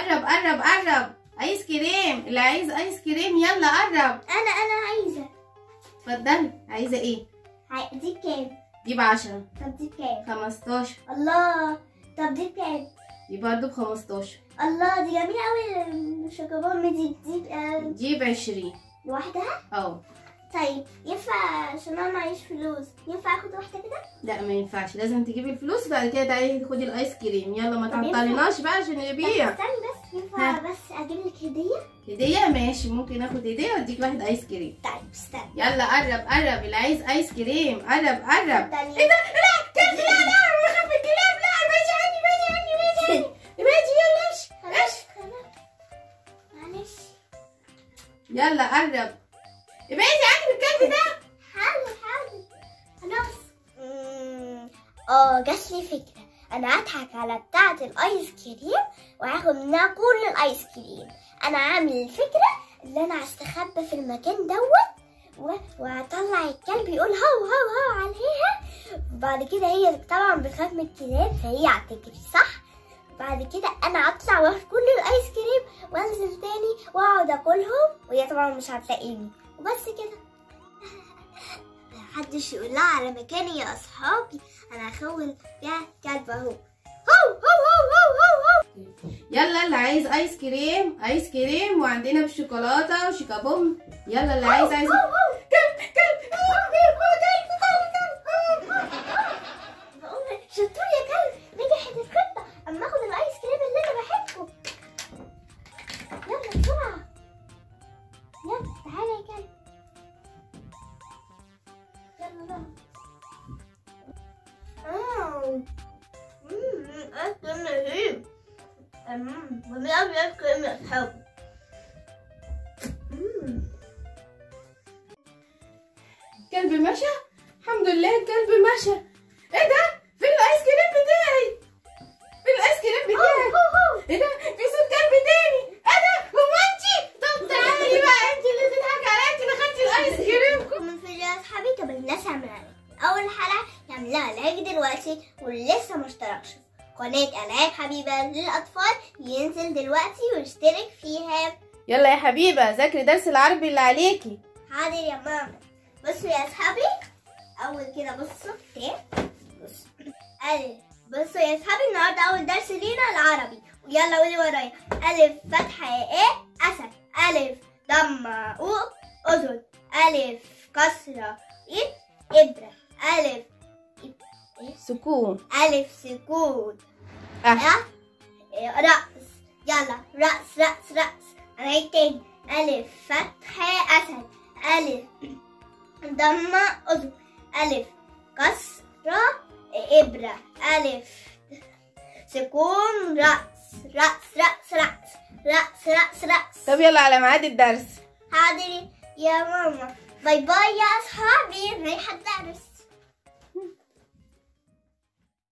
قرب قرب قرب ايس كريم اللي عايز ايس كريم يلا قرب انا انا عايزه اتفضلي عايزه ايه عاي- دي بكام دي بعشرة طب دي بكام 15 الله طب دي بكام دي برضه ب 15 الله دي جميله قوي الشوكوبون دي دي آه، دي ب 20 لوحدها اه طيب ينفع عشان انا معيش فلوس ينفع اخد واحده كده لا ما ينفعش لازم تجيبي الفلوس بعد كده تعالي خدي الايس كريم يلا ما طب ينفع؟ تعطليناش بقى عشان طب يبيع استني بس ينفع ها. بس اجيب لك هديه هديه ماشي ممكن اخد هديه واديك واحد ايس كريم طيب استني يلا قرب قرب اللي عايز ايس كريم قرب قرب استني ايه ده لا كيف لا لا بخاف من الكلاب لا ابعدي عني ابعدي عني ابعدي عني ابعدي يلا امشي خلاص خلاص معلش يلا قرب ابعدي عني من الكلب ده حاضر حاضر خلاص أمم، اه جات لي فكرة أنا هضحك على بتاعة الآيس كريم وهاخد منها كل الآيس كريم أنا عامل الفكرة اللي أنا هستخبى في المكان دوت و- وهطلع الكلب يقول هو هو هو عليها وبعد كده هي طبعا بتخاف من الكلاب فهي هتجري صح بعد كده انا هطلع واخد كل الايس كريم وانزل تاني واقعد اكلهم وهي طبعا مش هتلاقيني وبس كده محدش يقول لها على مكاني يا اصحابي انا هخول فيها كلب اهو هو هو هو هو هو هو يلا اللي عايز ايس كريم ايس كريم وعندنا بالشوكولاته وشيكابوم يلا اللي عايز ايس هو هو كلب كلب كلب كلب كلب بقول شطور يا كلب نجحت الخطه اما اخد الايس كريم اللي انا بحبه يلا بسرعه يلا تعالى يا كلب يلا بقى آه. مم، اكل رهيب أمم، بنعمل اكل من اصحابي مم. كلب مشى الحمد لله الكلب مشى ايه ده فين الايس كريم بتاعي فين الايس كريم بتاعي ايه ده في صوت كلب تاني انا هو انتي طب تعالي بقى انتي اللي بتضحكي عليا انتي اللي خدتي الايس كريم من في يا اصحابي طب الناس عملها اول حلقه يعملها لايك دلوقتي واللي لسه ما اشتركش قناه العاب حبيبه للاطفال ينزل دلوقتي ويشترك فيها يلا يا حبيبه ذاكري درس العربي اللي عليكي حاضر يا ماما بصوا يا اصحابي اول كده بصوا تاني بصوا الف بصوا يا اصحابي النهارده اول درس لينا العربي ويلا قولي ورايا الف فتحه ايه اسد الف ضمه او اذن الف كسره ايه ابره الف سكون ألف سكون أه. أه إيه، رأس يلا رأس رأس رأس هنعيد تاني ألف فتحة أسد ألف ضمة أذن ألف كسرة إبرة ألف سكون رأس رأس رأس رأس رأس رأس رأس طب يلا على ميعاد الدرس حاضر يا ماما باي باي يا أصحابي رايحة الدرس